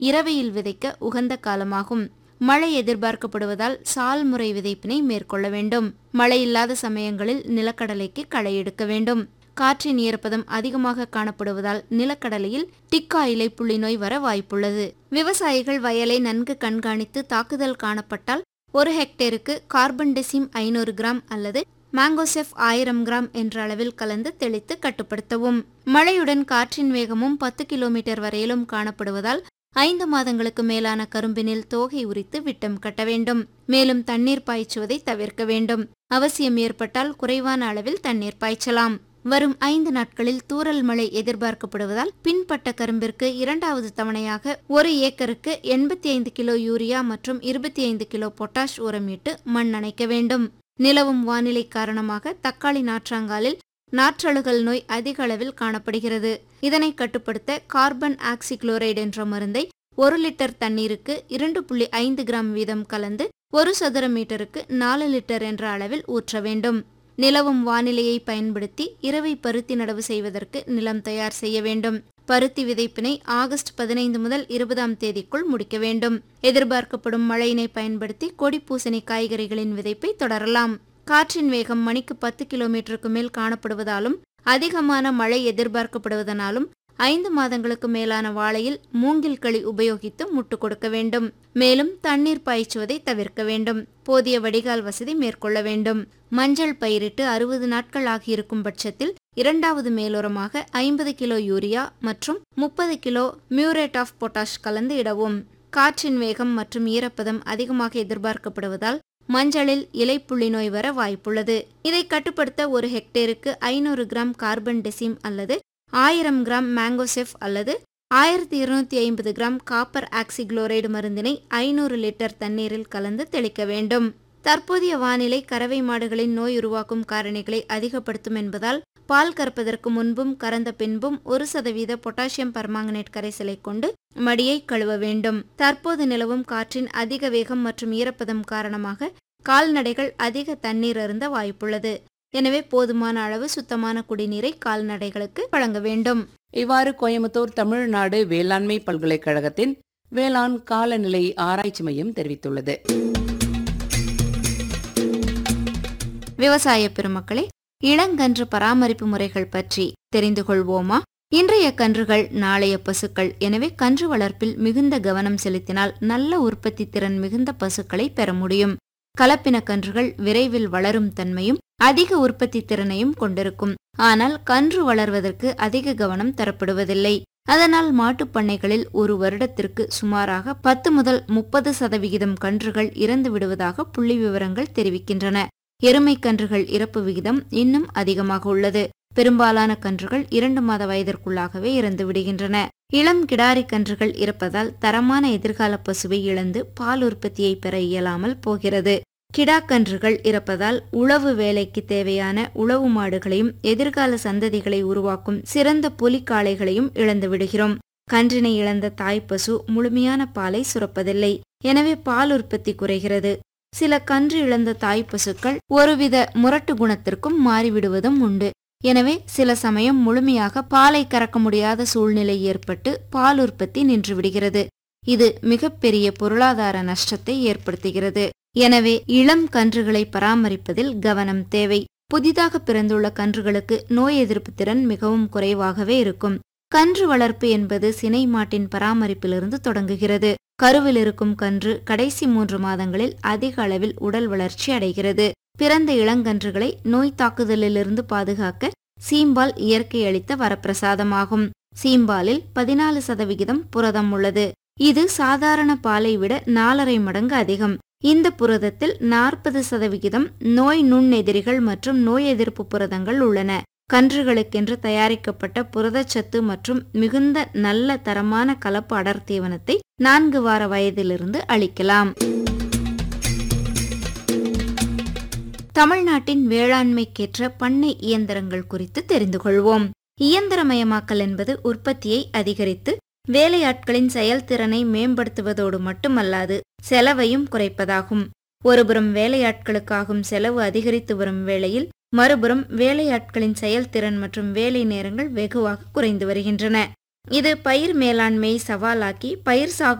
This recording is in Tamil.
இரவையில் விதைக்க உகந்த காலமாகும் மழை எதிர்பார்க்கப்படுவதால் சால் முறை விதைப்பினை மேற்கொள்ள வேண்டும் மழை இல்லாத சமயங்களில் நிலக்கடலைக்கு களை எடுக்க வேண்டும் காற்றின் ஈரப்பதம் அதிகமாக காணப்படுவதால் நிலக்கடலையில் டிக்கா இலை புள்ளி நோய் வர வாய்ப்புள்ளது விவசாயிகள் வயலை நன்கு கண்காணித்து தாக்குதல் காணப்பட்டால் ஒரு ஹெக்டேருக்கு கார்பன் டெசிம் ஐநூறு கிராம் அல்லது மேங்கோசெஃப் ஆயிரம் கிராம் என்ற அளவில் கலந்து தெளித்து கட்டுப்படுத்தவும் மழையுடன் காற்றின் வேகமும் பத்து கிலோமீட்டர் வரையிலும் காணப்படுவதால் ஐந்து மாதங்களுக்கு மேலான கரும்பினில் தோகை உரித்து விட்டம் கட்ட வேண்டும் மேலும் தண்ணீர் பாய்ச்சுவதை தவிர்க்க வேண்டும் அவசியம் ஏற்பட்டால் குறைவான அளவில் தண்ணீர் பாய்ச்சலாம் வரும் ஐந்து நாட்களில் தூறல் மழை எதிர்பார்க்கப்படுவதால் பின்பட்ட கரும்பிற்கு இரண்டாவது தவணையாக ஒரு ஏக்கருக்கு எண்பத்தி ஐந்து கிலோ யூரியா மற்றும் இருபத்தி ஐந்து கிலோ பொட்டாஷ் உரமிட்டு மண் அணைக்க வேண்டும் நிலவும் வானிலை காரணமாக தக்காளி நாற்றாங்காலில் நாற்றழுகல் நோய் அதிக அளவில் காணப்படுகிறது இதனை கட்டுப்படுத்த கார்பன் ஆக்சிக்ளோரைடு என்ற மருந்தை ஒரு லிட்டர் தண்ணீருக்கு இரண்டு புள்ளி ஐந்து கிராம் வீதம் கலந்து ஒரு சதுர மீட்டருக்கு நாலு லிட்டர் என்ற அளவில் ஊற்ற வேண்டும் நிலவும் வானிலையை பயன்படுத்தி இரவை பருத்தி நடவு செய்வதற்கு நிலம் தயார் செய்ய வேண்டும் பருத்தி விதைப்பினை ஆகஸ்ட் பதினைந்து முதல் இருபதாம் தேதிக்குள் முடிக்க வேண்டும் எதிர்பார்க்கப்படும் மழையினை பயன்படுத்தி கொடி பூசணி காய்கறிகளின் விதைப்பை தொடரலாம் காற்றின் வேகம் மணிக்கு பத்து கிலோமீட்டருக்கு மேல் காணப்படுவதாலும் அதிகமான மழை எதிர்பார்க்கப்படுவதனாலும் ஐந்து மாதங்களுக்கு மேலான வாழையில் மூங்கில் களி உபயோகித்து முட்டு கொடுக்க வேண்டும் மேலும் தண்ணீர் பாய்ச்சுவதை தவிர்க்க வேண்டும் போதிய வடிகால் வசதி மேற்கொள்ள வேண்டும் மஞ்சள் பயிரிட்டு அறுபது நாட்கள் ஆகியிருக்கும் பட்சத்தில் இரண்டாவது மேலுரமாக ஐம்பது கிலோ யூரியா மற்றும் முப்பது கிலோ மியூரேட் ஆஃப் பொட்டாஷ் கலந்து இடவும் காற்றின் வேகம் மற்றும் ஈரப்பதம் அதிகமாக எதிர்பார்க்கப்படுவதால் மஞ்சளில் இலைப்புள்ளி நோய் வர வாய்ப்புள்ளது இதை கட்டுப்படுத்த ஒரு ஹெக்டேருக்கு ஐநூறு கிராம் கார்பன் டெசிம் அல்லது ஆயிரம் கிராம் மேங்கோசெஃப் அல்லது ஆயிரத்தி இருநூத்தி ஐம்பது கிராம் காப்பர் ஆக்சிக்ளோரைடு மருந்தினை ஐநூறு லிட்டர் தண்ணீரில் கலந்து தெளிக்க வேண்டும் தற்போதைய வானிலை கறவை மாடுகளின் நோய் உருவாக்கும் காரணிகளை அதிகப்படுத்தும் என்பதால் பால் கறப்பதற்கு முன்பும் கறந்த பின்பும் ஒரு சதவீத பொட்டாசியம் பர்மாங்கனேட் கரைசலை கொண்டு மடியை கழுவ வேண்டும் தற்போது நிலவும் காற்றின் அதிக வேகம் மற்றும் ஈரப்பதம் காரணமாக கால்நடைகள் அதிக தண்ணீர் அருந்த வாய்ப்புள்ளது எனவே போதுமான அளவு சுத்தமான குடிநீரை கால்நடைகளுக்கு வழங்க வேண்டும் இவ்வாறு கோயம்புத்தூர் தமிழ்நாடு வேளாண்மை பல்கலைக்கழகத்தின் வேளாண் காலநிலை ஆராய்ச்சி மையம் தெரிவித்துள்ளது விவசாய பெருமக்களே இளங்கன்று பராமரிப்பு முறைகள் பற்றி தெரிந்து கொள்வோமா இன்றைய கன்றுகள் நாளைய பசுக்கள் எனவே கன்று வளர்ப்பில் மிகுந்த கவனம் செலுத்தினால் நல்ல உற்பத்தி திறன் மிகுந்த பசுக்களை பெற முடியும் கலப்பின கன்றுகள் விரைவில் வளரும் தன்மையும் அதிக உற்பத்தி திறனையும் கொண்டிருக்கும் ஆனால் கன்று வளர்வதற்கு அதிக கவனம் தரப்படுவதில்லை அதனால் மாட்டுப் பண்ணைகளில் ஒரு வருடத்திற்கு சுமாராக பத்து முதல் முப்பது சதவிகிதம் கன்றுகள் இறந்து விடுவதாக புள்ளி விவரங்கள் தெரிவிக்கின்றன எருமை கன்றுகள் இறப்பு விகிதம் இன்னும் அதிகமாக உள்ளது பெரும்பாலான கன்றுகள் இரண்டு மாத வயதிற்குள்ளாகவே இறந்து விடுகின்றன இளம் கிடாரி கன்றுகள் இறப்பதால் தரமான எதிர்கால பசுவை இழந்து பால் உற்பத்தியை பெற இயலாமல் போகிறது கிடாக்கன்றுகள் இறப்பதால் உழவு வேலைக்கு தேவையான உழவு மாடுகளையும் எதிர்கால சந்ததிகளை உருவாக்கும் சிறந்த புலிக்காளைகளையும் இழந்து விடுகிறோம் கன்றினை இழந்த தாய்ப்பசு முழுமையான பாலை சுரப்பதில்லை எனவே பால் உற்பத்தி குறைகிறது சில கன்று இழந்த தாய்ப்பசுக்கள் ஒருவித முரட்டு குணத்திற்கும் மாறிவிடுவதும் உண்டு எனவே சில சமயம் முழுமையாக பாலை கறக்க முடியாத சூழ்நிலை ஏற்பட்டு பால் உற்பத்தி நின்று விடுகிறது இது மிகப்பெரிய பொருளாதார நஷ்டத்தை ஏற்படுத்துகிறது எனவே இளம் கன்றுகளை பராமரிப்பதில் கவனம் தேவை புதிதாக பிறந்துள்ள கன்றுகளுக்கு நோய் எதிர்ப்பு திறன் மிகவும் குறைவாகவே இருக்கும் கன்று வளர்ப்பு என்பது சினை மாட்டின் பராமரிப்பிலிருந்து தொடங்குகிறது கருவில் இருக்கும் கன்று கடைசி மூன்று மாதங்களில் அதிக அளவில் உடல் வளர்ச்சி அடைகிறது பிறந்த இளங்கன்றுகளை நோய் தாக்குதலிலிருந்து பாதுகாக்க சீம்பால் இயற்கை அளித்த வரப்பிரசாதமாகும் சீம்பாலில் பதினாலு சதவிகிதம் புரதம் உள்ளது இது சாதாரண பாலை விட நாலரை மடங்கு அதிகம் இந்த புரதத்தில் நாற்பது சதவிகிதம் நோய் நுண்ணெதிரிகள் மற்றும் நோய் எதிர்ப்பு புரதங்கள் உள்ளன கன்றுகளுக்கென்று தயாரிக்கப்பட்ட புரதச்சத்து மற்றும் மிகுந்த நல்ல தரமான கலப்பு அடர் தீவனத்தை நான்கு வார வயதிலிருந்து அளிக்கலாம் தமிழ்நாட்டின் வேளாண்மைக்கேற்ற பண்ணை இயந்திரங்கள் குறித்து தெரிந்து கொள்வோம் இயந்திரமயமாக்கல் என்பது உற்பத்தியை அதிகரித்து வேலையாட்களின் செயல்திறனை மேம்படுத்துவதோடு மட்டுமல்லாது செலவையும் குறைப்பதாகும் ஒருபுறம் வேலையாட்களுக்காகும் செலவு அதிகரித்து வரும் வேளையில் மறுபுறம் வேலையாட்களின் செயல்திறன் மற்றும் வேலை நேரங்கள் வெகுவாக குறைந்து வருகின்றன இது பயிர் மேலாண்மை சவாலாக்கி பயிர் சாகுபடி